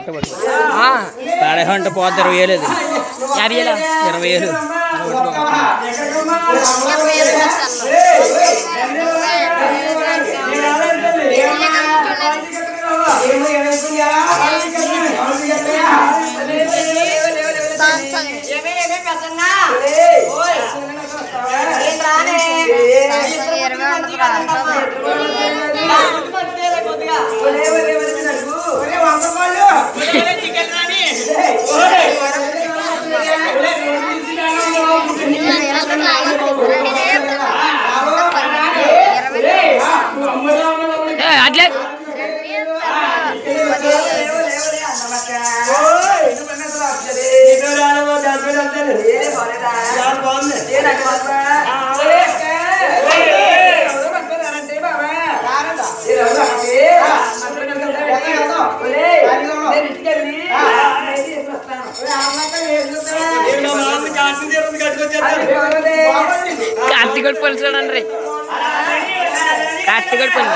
పేడ అంటే పోద్ది ఇరవై వేలు అది యాభై వేలు ఇరవై వేలు ఏ, అట్లే కార్తీకుడు పని చూడండి రే కార్తీకుడు పని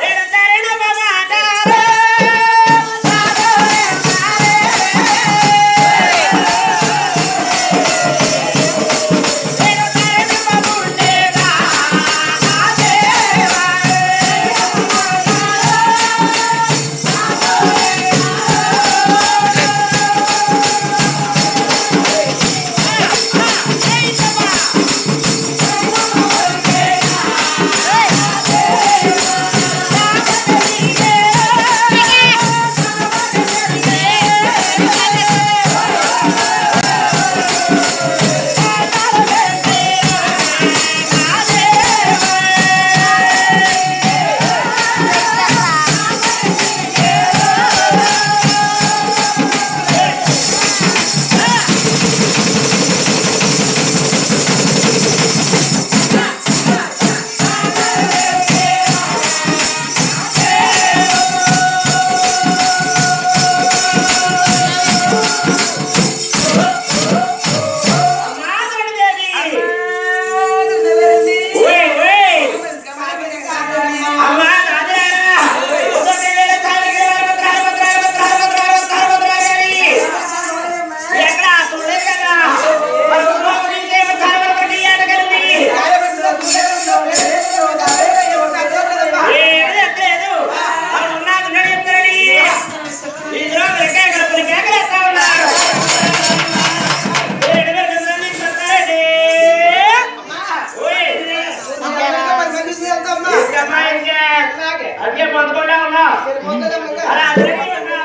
అదే పొందకుండా ఉన్నా అలా అందరికీ ఉన్నా.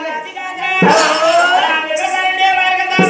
అలా అందరికీ సరైన మార్గం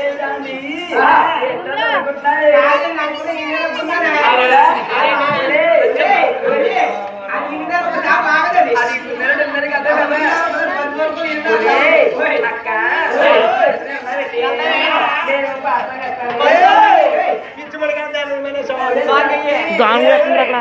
ఆ దోమ వస్తుంది అక్కడ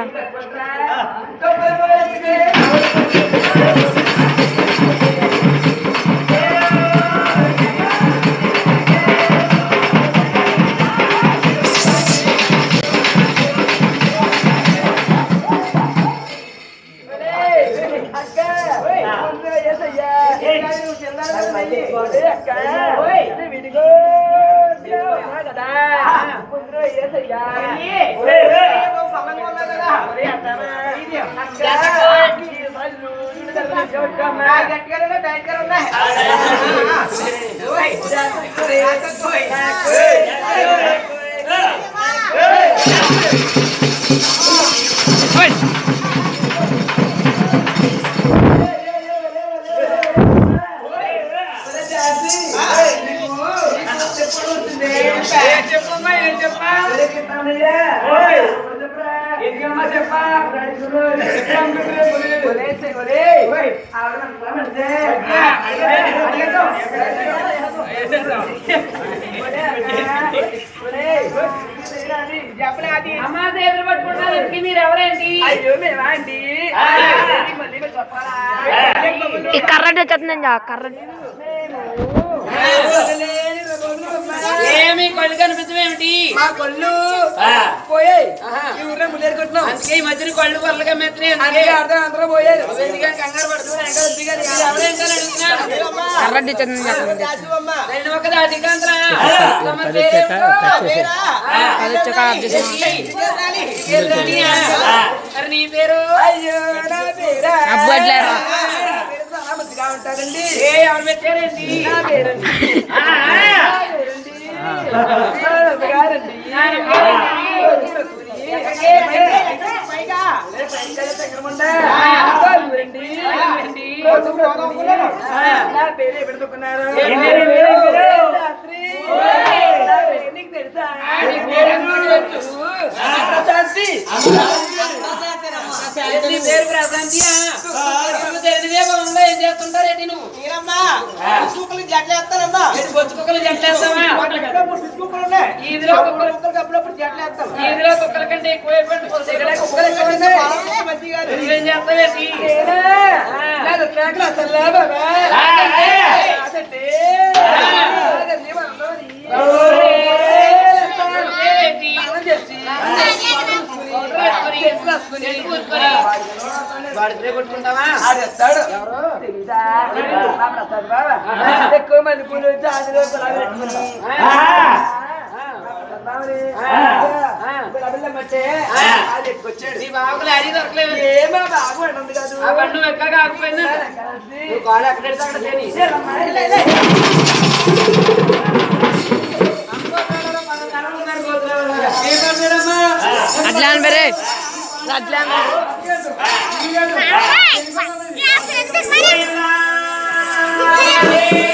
అమ్మా చేతులు పట్టుకుంటారు మీరు ఎవరేంటి ఈ కర్ర వచ్చేస్తుందండి ఆ కర్ర ఏమి కళ్ళు కనిపించవేమిటి మా కళ్ళు ఆ. పోయాయి ఆహా. ఈ ఊర్లో ముల్లేరుకుంటున్నాం అందుకే ఈ మధ్యన కళ్ళు పర్లగా మెత్తనే అందుకే అర్థం అందరూ పోయారు ఎందుకని కంగారు పడుతున్నారు వెనకాల దిగాలి ఇది ఎవరేంటి అని అడుగుతున్నాడు రెండు ఒక్క దాటికంత్రా తమ పేరేమిటో? అది వచ్చాక మరి నీ పేరు అయ్యో నా పేరా అబ్బట్లేరా. పేరు చాలా ముద్దుగా ఉంటారండి ఏ ఎవరు పెట్టారేంటి నా పేరండి ఆ, ఆ. గారండి నా పేరు పెడుతున్నారు ఏం పేరు, ఏం పేరు, ఏం పేరు? శాస్త్రి. నా పేరు నీకు తెలుసా నీ పేరు తెలుసు. శాస్త్రి. నీ పేరు ప్రశాంతియా నువ్వు తెలియదే బాగుందా ఏం చేస్తుంటారేంటి నువ్వు ఏంటి బొచ్చు కుక్కలు జట్లేస్తావా ఈదిలో కుక్కలు ఈదిలో కుక్కల కంటే ఎక్కువ అయిపోయింది ఇక్కడ కుక్కలు ఎక్కువ ఉన్నాయి. నువ్వేం చేస్తావేంటి నాకు ట్రాక్లు అసలు బాబా అదండి. అదండి మనలోని. స్నానం చేసి కొట్టుకుంటావా ఆడేస్తాడు. తెలుసా? మా ప్రసాద్ బాబా. ఎక్కువ మంది పూలు జాజులు గులాబీలు పెట్టుకుని. ప్రసాద్ బాబుని. గులాబీలు తెమ్మంటే అది ఎక్కొచ్చాడు. నీ బాబులు అది దొరకలేదు ఏమో బాబు అంటుంది కాదు. ఆ బండు ఎక్క కాకపోయిందా కలిసి. నువ్వు కాలు ఎక్కడ పెడితే అక్కడ తిని. ఇదేనమ్మా, ఇలా, ఇలా. అట్లా అని బరే అట్లా Hey,